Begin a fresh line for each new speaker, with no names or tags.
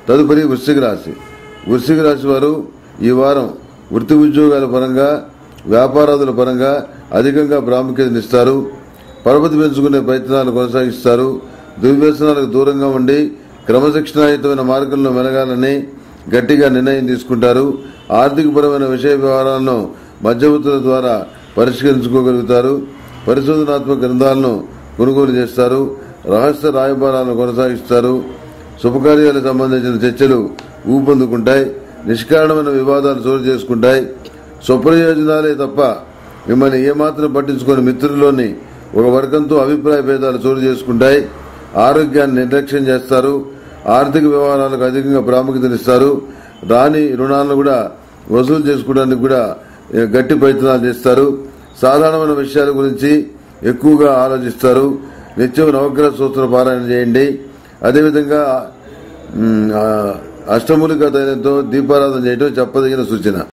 తదుపరి వృశ్చిక రాశి వృశ్చిక రాశి వారు ఈ వారం వృత్తి ఉద్యోగాల పరంగా వ్యాపారాదుల పరంగా అధికంగా ప్రాముఖ్యతనిస్తారు పరపతి పెంచుకునే ప్రయత్నాలు కొనసాగిస్తారు దుర్వ్యసనాలకు దూరంగా ఉండి క్రమశిక్షణాయుతమైన మార్గంలో మెలగాలని గట్టిగా నిర్ణయం తీసుకుంటారు ఆర్థికపరమైన విషయ వ్యవహారాలను మధ్యవర్తుల ద్వారా పరిష్కరించుకోగలుగుతారు పరిశోధనాత్మక గ్రంథాలను కొనుగోలు చేస్తారు రహస్య రాయబారాలను కొనసాగిస్తారు శుభకార్యాలకు సంబంధించిన చర్చలు ఊపందుకుంటాయి నిష్కారణమైన వివాదాలు చోటు చేసుకుంటాయి స్వప్రయోజనాలే తప్ప మిమ్మల్ని ఏమాత్రం పట్టించుకుని మిత్రుల్లోని ఒక వర్గంతో అభిప్రాయ భేదాలు చోటు చేసుకుంటాయి ఆరోగ్యాన్ని నిర్లక్ష్యం చేస్తారు ఆర్థిక వ్యవహారాలకు అధికంగా ప్రాముఖ్యతనిస్తారు రాని రుణాలను కూడా వసూలు చేసుకోవడానికి కూడా ఏ, గట్టి ప్రయత్నాలు చేస్తారు సాధారణమైన విషయాల గురించి ఎక్కువగా ఆలోచిస్తారు నిత్యం నవగ్రహ సూత్ర పారాయణ చేయండి అదేవిధంగా ఉమ్, ఆ, అష్టమూలిక తైలంతో దీపారాధన చేయడం చెప్పదగిన సూచన